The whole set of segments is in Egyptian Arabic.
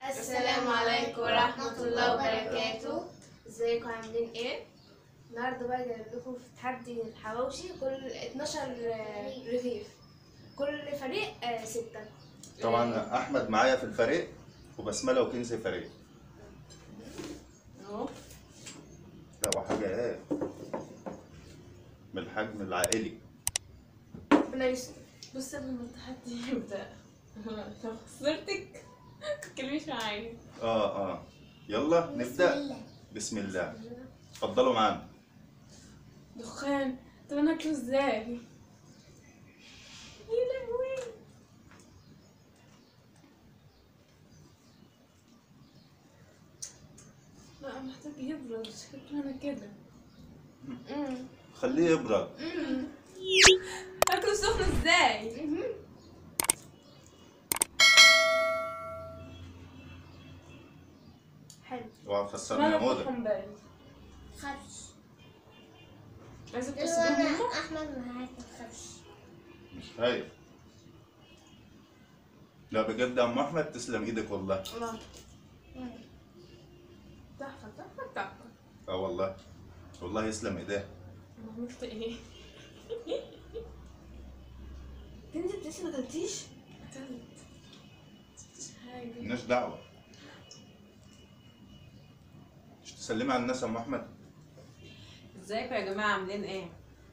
السلام عليكم ورحمة الله وبركاته ازيكم عاملين ايه؟ النهارده بقى جايب لكم في تحدي الحواوشي كل 12 رغيف كل فريق آه، ستة طبعا احمد معايا في الفريق وبسمله وكنزي فريق اهو لا وحاجه ايه من الحجم العائلي ربنا يستر بص قبل ما التحدي يبدأ لو خسرتك متتكلميش معايا اه اه يلا نبدا بسم الله اتفضلوا معانا دخان طب انا اكله ازاي؟ يا لهوي لا محتاج يبرد شكله انا كده امم خليه يبرد اكله سخن ازاي؟ حلو اوعى تخسرني يا انا مودة بطحن بالي خفش عايزة انا تسيبهم احمد معاك تخافش مش خايف لا بجد يا ام احمد تسلم ايدك والله الله تحفة تحفة تحفة اه والله والله يسلم ايديه انا عملت ايه؟ تنزل لسه ما اكلتيش؟ اكلت مش حاجة مالناش دعوه مش تسلمي على الناس يا ام احمد ازيكم يا جماعة عاملين ايه؟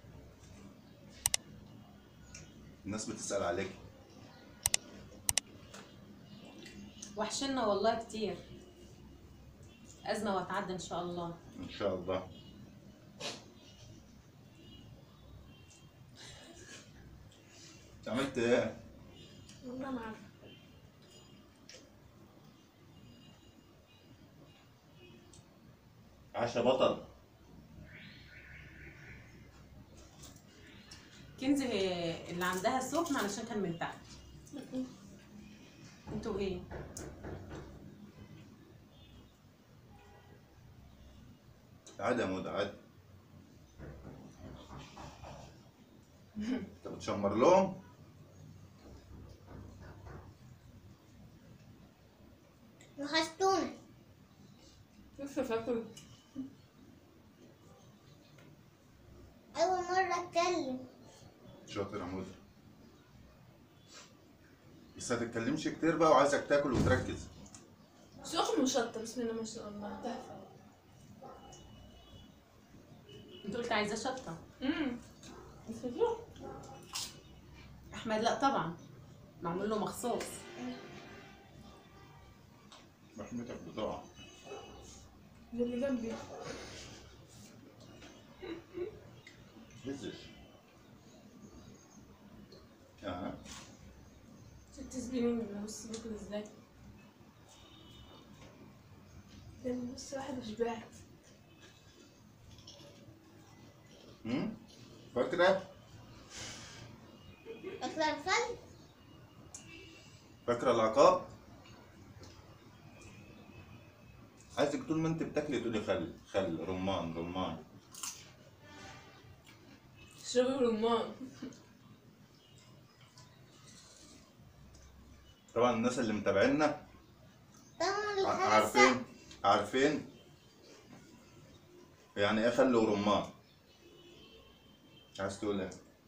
الناس بتسال عليك وحشنا والله كتير أزمة وهتعدي إن شاء الله ان شاء الله عملت ايه والله ما عارفة عشا بطل كنزي اللي عندها سخن علشان كان من تحت انتوا ايه؟ عادي يا مودة عادي انت بتشمر لهم وحشتونا لسه فاكر اول مرة اتكلم شاطر يا مودة بس ما تتكلمش كتير بقى وعايزك تاكل وتركز سخن وشطة بسم الله ما شاء الله تحفة انت قلت عايزة شطة امم بس فاكره أحمد لا طبعا معمول له مخصوص رحمتك بتقع ده اللي جنبي هزش اه ست سنين بص باكل ازاي لان بص واحد وشبعت هم؟ فاكرة فاكرة الخل فاكرة العقاب عايزك طول ما انت بتاكلي تقولي خل خل رمان رمان اشربي رمان طبعا الناس اللي متابعينا طبعا ع- الخل عارفين عارفين يعني ايه خل ورمان عايز تقول ايه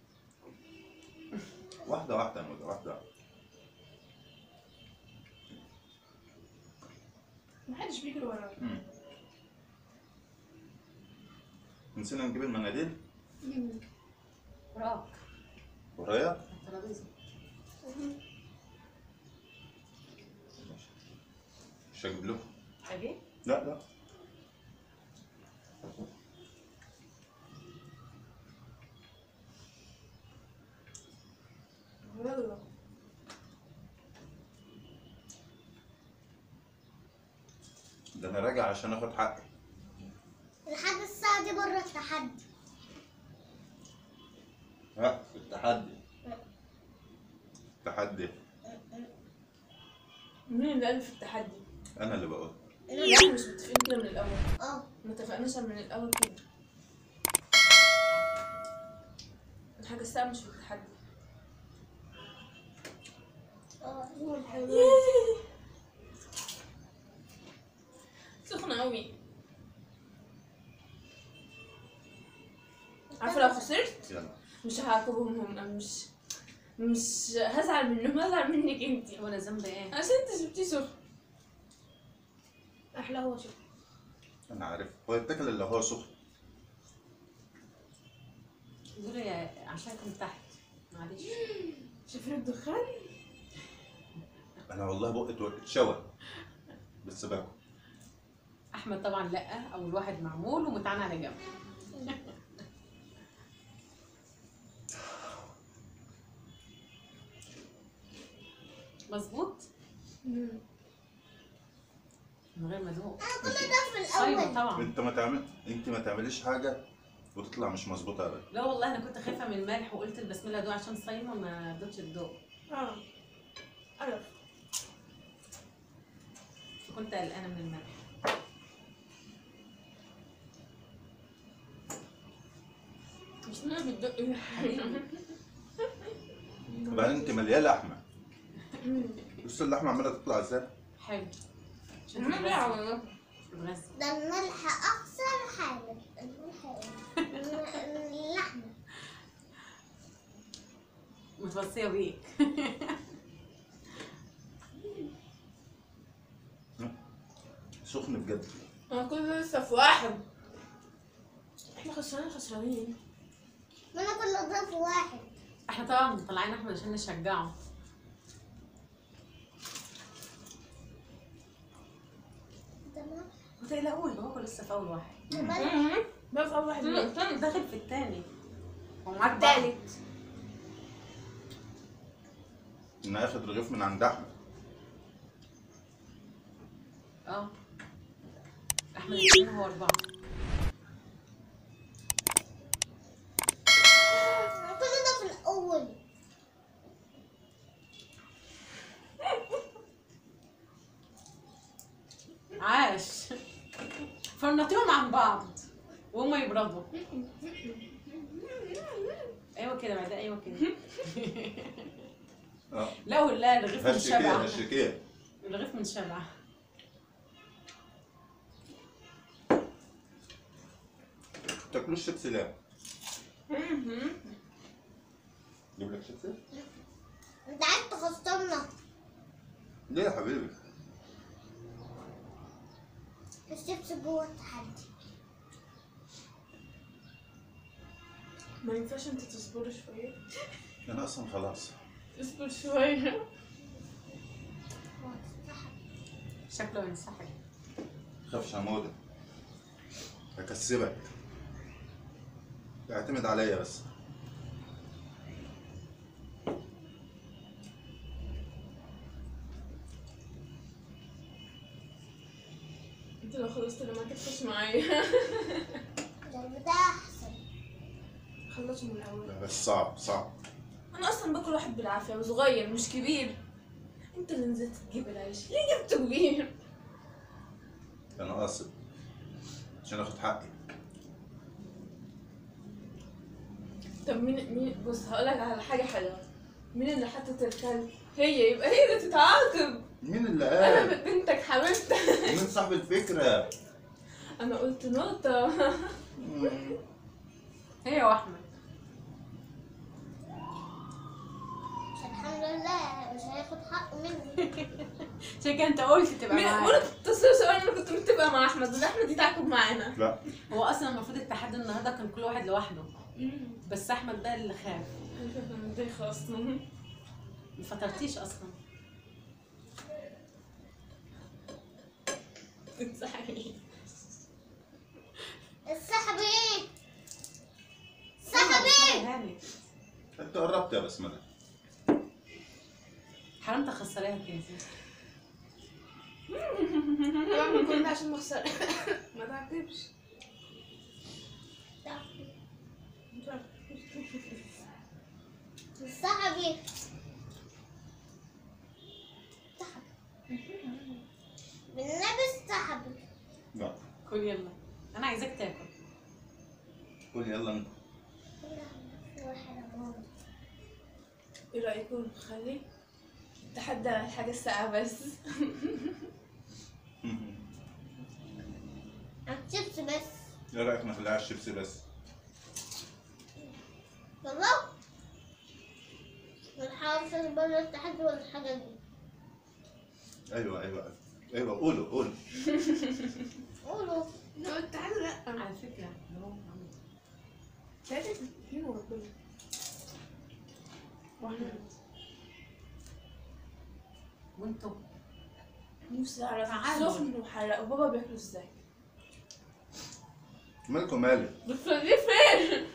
واحدة واحدة يا مدى واحدة محدش بيجري ورايا مم. نسينا نجيب المناديل وراك ورايا الترابيزة مش هجيب لكم حاجة لا لا يلا ده انا راجع عشان اخد حقي لحد الساعة دي بره التحدي ها في التحدي تحدي مين اللي قال في التحدي؟ انا اللي بقول لا احنا مش متفقين كده من الاول اه ما اتفقناش من الاول كده الحاجة الساعة مش في التحدي اه والحلوة قوي عارفه لو خسرت يلا مش هعاقبهم هم مش مش هزعل منهم هزعل منك انتي وانا ذنبي ايه عشان انت جبتي سخن احلى هو شوف انا عارف هو يتاكل اللي هو سخن دول عشان كنت تحت معلش شايفين الدخان انا والله بقت اتشوى بس باكل احمد طبعا لا اول واحد معمول ومتعان على جنب مظبوط من غير ما ادوق كل ده في صايمه الاول طبعا انت ما تعمل انت ما تعمليش حاجه وتطلع مش مظبوطه ابدا لا والله انا كنت خايفه من الملح وقلت البسم الله ادوق عشان صايمه ما رضيتش ادوق اه عرف كنت قلقانه من الملح مش انا بتدق وبعدين انت مليانه لحمه بص اللحمه عماله تطلع ازاي حلو عشان ما تتغذى بيعمل تتغذى ده الملح اكثر حاجه الملح إيه؟ اللحمه متوصيه بيك سخن بجد انا كل لسه في واحد احنا خسرانين خسرانين ما انا كل ده في واحد احنا طبعا طالعين احمد عشان نشجعه تمام ما تقلقوش هو لسه في اول واحد بقى في اول واحد ليه؟ داخل في الثاني ومعاك بقى. التالت انا اخد رغيف من عند احمد اه احمد اثنين هو اربعه كل ده في الاول عاش فرنطيهم عن بعض وهم يبردوا ايوه كده بعد ايوه كده اه لا ولا الرغيف من هشكيه شبع هشكيه الرغيف من شبع تاكلوش شيبسي ليه؟ جيب لك شيبسي؟ انت عايز تخسرنا ليه يا حبيبي؟ الشيبس جوه التحدي ما ينفعش انت تصبري شوية انا اصلا خلاص اصبر شوية شكله ينسحب خافش عمودة هكسبك اعتمد عليا بس انت لو خلصت لما تفش معايا ده ده احسن خلصوا من الاول لا، بس صعب صعب انا اصلا باكل واحد بالعافية وصغير مش كبير انت اللي نزلت تجيب العيش ليه جبته كبير انا قاصد عشان اخد حقي طب مين مين بص هقولك على حاجة حلوة مين اللي حطت الكلب هي يبقى هي اللي تتعاقب مين اللي انا قال؟ بنتك حبيبتك مين صاحب الفكرة؟ انا قلت نقطة مم. هي واحمد بس الحمد لله مش هياخد حقه مني عشان كده انت قلت تبقى مين- معايا وانا كنت تصير سؤال انا كنت متفقة مع احمد ولا احمد يتعاقب معانا لا هو اصلا المفروض التحدي النهارده كان كل واحد لوحده بس احمد بقى اللي خاف دي خلاص ما فطرتيش اصلا تنصحني السحب ايه السحب ايه هاني انت قربت يا بسملة حرام تخسريها كنزي بعمل كل ده عشان ما اخسر ما تعاتبش السحب ايه السحب بالنبي السحب لا كل يلا انا عايزاك تاكل قول يلا انت واحد يا ماما ايه رايكم نخلي تحدى الحاجة الساعة بس الشيبس بس ايه رايك نخليها على الشيبسي بس والله والحافظ بره التحدي والحاجة دي ايوه ايوه ايوه قولوا قولوا قولوا لا التحدي لا على فكره ده هو عامل. ثلاثة اتنين وربنا واحنا وانتوا نفسي اعرف تعالوا. سخن وحرق وبابا بياكلوا ازاي مالكم مالي بتخليه فين؟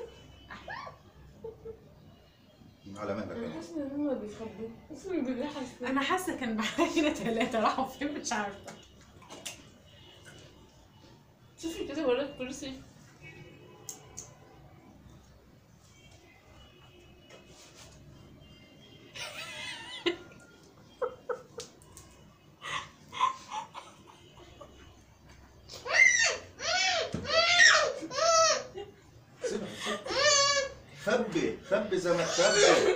على مهلك انا أنا. حاسه ان هما بيخبوا اقسم بالله حاسه انا حاسه كان معايا ثلاثه راحوا فين مش عارفه شوفي كده ورا الكرسي سيبها سيبها. خبي خبي زي ما تخبي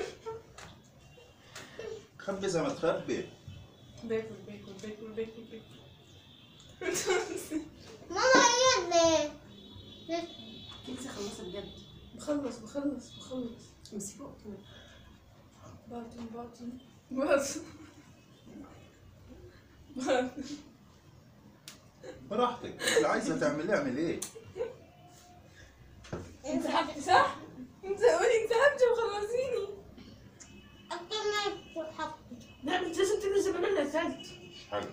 خبي زي ما تخبي باكل باكل باكل باكل باكل ماما هي اللي انت خلصت بجد بخلص بخلص بخلص امسكوا اقطموا. باطن باطن باطن باطن براحتك اللي عايزه تعمليه اعمليه انسحبتي صح؟ انت قولي انسحبتي وخلصيني أكتر ما تحط لا انت لازم تجري زي ما انا نزلت حاجه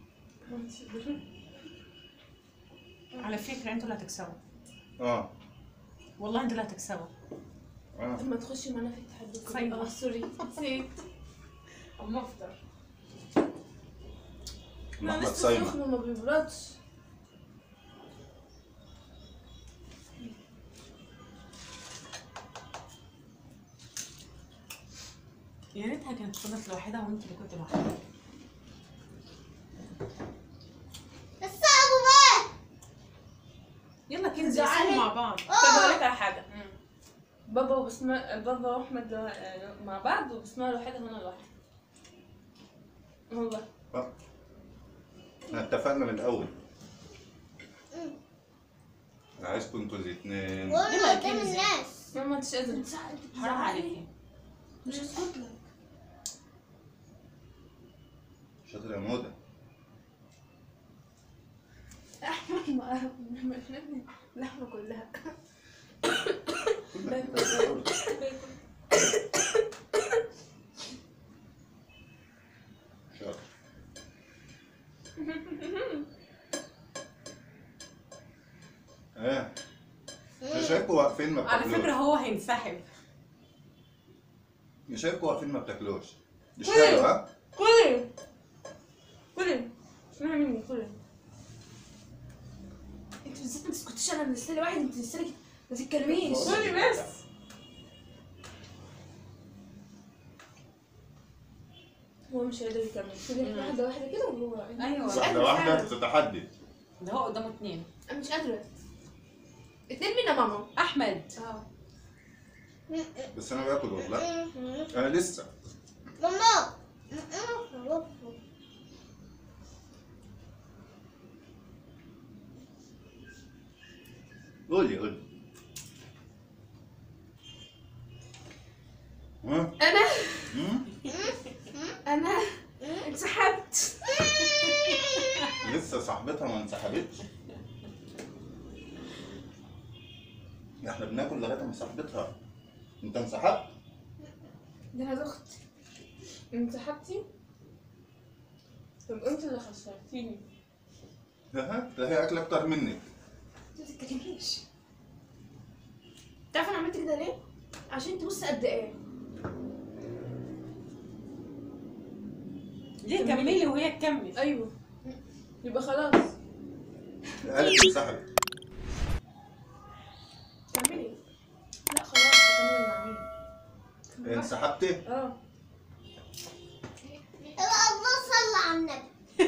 على فكره انتوا اللي هتكسبوا اه والله انتوا اللي هتكسبوا اه لما تخشي معانا في التحدي كله. صينة. اه سوري نسيت اما افطر انا محمد لسه صايمه سخن وما بيبردش يا ريتها كانت فضلت لوحدها وانت اللي كنت لوحدك الصعب بقى يلا كنزي زعلي. يسموا مع بعض طب اقول لك على حاجه بابا وبسمة بابا واحمد لو- مع بعض وبسمة لوحدها وانا لوحدي والله آه. احنا اتفقنا من الاول انا عايزكم انتوا الاثنين وأنا يلا يا قدام كنزي. الناس ماما انتش قادرة حرام عليكي مش هسكت لك شاطر يا موده احمد ما ما احنا اللحمة كلها كلك باكل بتاكل. باكل شاطر ايه انا شايفكم واقفين ما على فكره بتاكلوش هو هينسحب انا شايفكم واقفين ما بتاكلوش مش أيوه. حلو ها كلي كلي اسمعي مني كلي انت بالذات ما تسكتيش انا منزله واحد انت لسه ما تتكلميش كلي بس هو مش هيقدر يكمل كلي واحدة واحدة كده وهو ايوه مش واحده قادرة واحده فعلا. تتحدي ده هو قدامه اتنين انا مش قادرة اتنين مين يا ماما؟ احمد اه بس انا باكل والله انا لسه ماما قولي قولي ها انا مم؟ انا انسحبت لسه صاحبتها ما انسحبتش احنا بناكل لغايه ما صاحبتها انت انسحبت ده انا دخت انسحبتي طب انت اللي خسرتيني ها ده هي اكل اكتر منك ما تتكلميش تعرف انا عملت كده ليه؟ عشان تبص قد ايه ليه كملي وهي تكمل ايوه يبقى خلاص قالت انسحبت كملي لا خلاص هكمل مع مين؟ انسحبتي اه الله صلى على النبي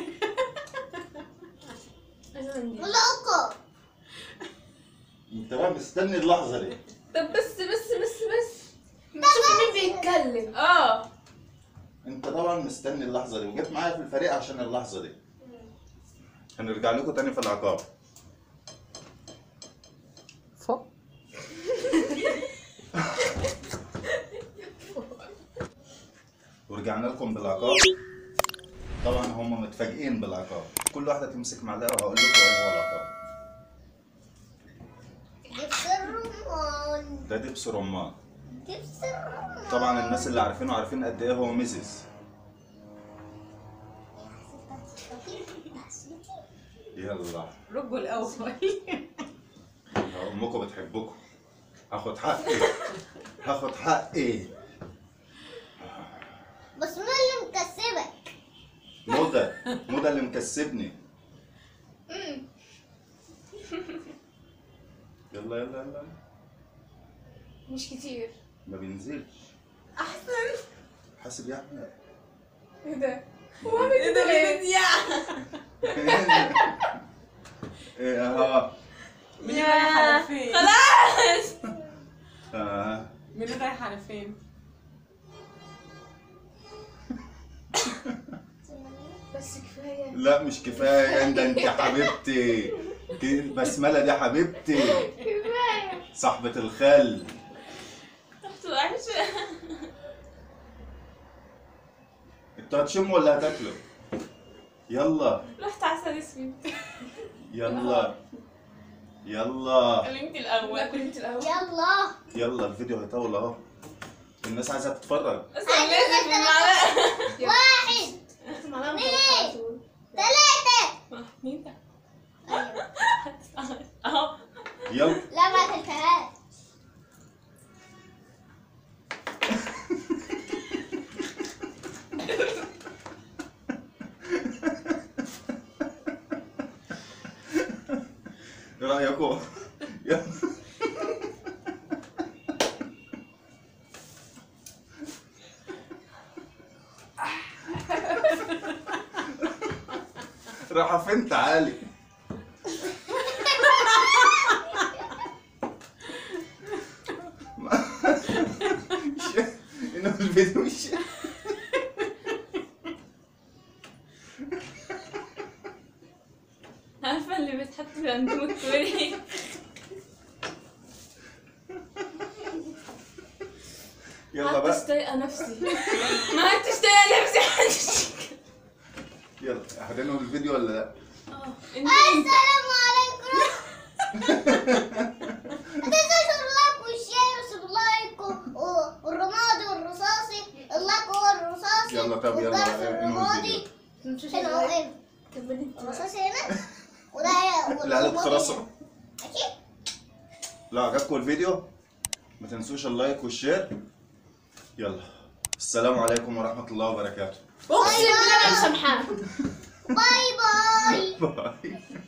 انا عندي ولا أقر انت بقى مستني اللحظه دي طب بس بس بس بس شوفي مين بيتكلم اه انت طبعا مستني اللحظه دي وجيت معايا في الفريق عشان اللحظه دي هنرجع لكم تاني في العقاب ورجعنا لكم بالعقاب طبعا هم متفاجئين بالعقاب كل واحده تمسك معلقه وهقول لكم ايه هو العقاب دبس الرمان ده دبس رمان دبس الرمان طبعا الناس اللي عارفينه عارفين قد ايه هو ميزز يلا رجوا الاول امكم بتحبكم هاخد حقي هاخد حقي بس مين اللي مكسبك؟ مدى مدى اللي مكسبني يلا يلا يلا مش كتير ما بينزلش احسن حاسب يا احمد ايه ده هو عامل كده ليه ايه اه مين اللي رايح على فين؟ خلاص اه مين اللي رايح على فين؟ بس كفايه لا مش كفايه يا ده انت حبيبتي دي البسمله دي حبيبتي كفايه صاحبه الخل رحت وحشه انتوا هتشموا ولا هتاكلوا يلا رحت عسل اسود يلا يلا كلمتي الاول لا كنت الاول يلا يلا الفيديو هيطول اهو الناس عايزه تتفرج بس لازم بالمعلقه واحد رحت معلقه مين؟ مطلقة على طول ثلاثة مين ده؟ اهو يلا لا ما اكلتهاش ايه رايكم يلا رايحه فين تعالي انه الفيديو مش عارفه اللي بيتحط في اندومي الكوري يلا قعدت بقى طايقه نفسي ما عدتش طايقه نفسي يلا هتنهوا الفيديو ولا لا؟ اه انت السلام عليكم ما تنسوش اللايك والشير وسبلايك و- والرمادي والرصاصي اللايك هو الرصاصي يلا طب يلا والجرس انهوا الرمادي الفيديو تمشوش هنا هو ازاي هنا كملي انت الرصاصي هنا وده العيال والرمادي اتخرصوا هنا. اكيد لو عجبكم الفيديو ما تنسوش اللايك والشير يلا السلام عليكم ورحمة الله وبركاته اقسم بالله انا مسامحاك باي باي باي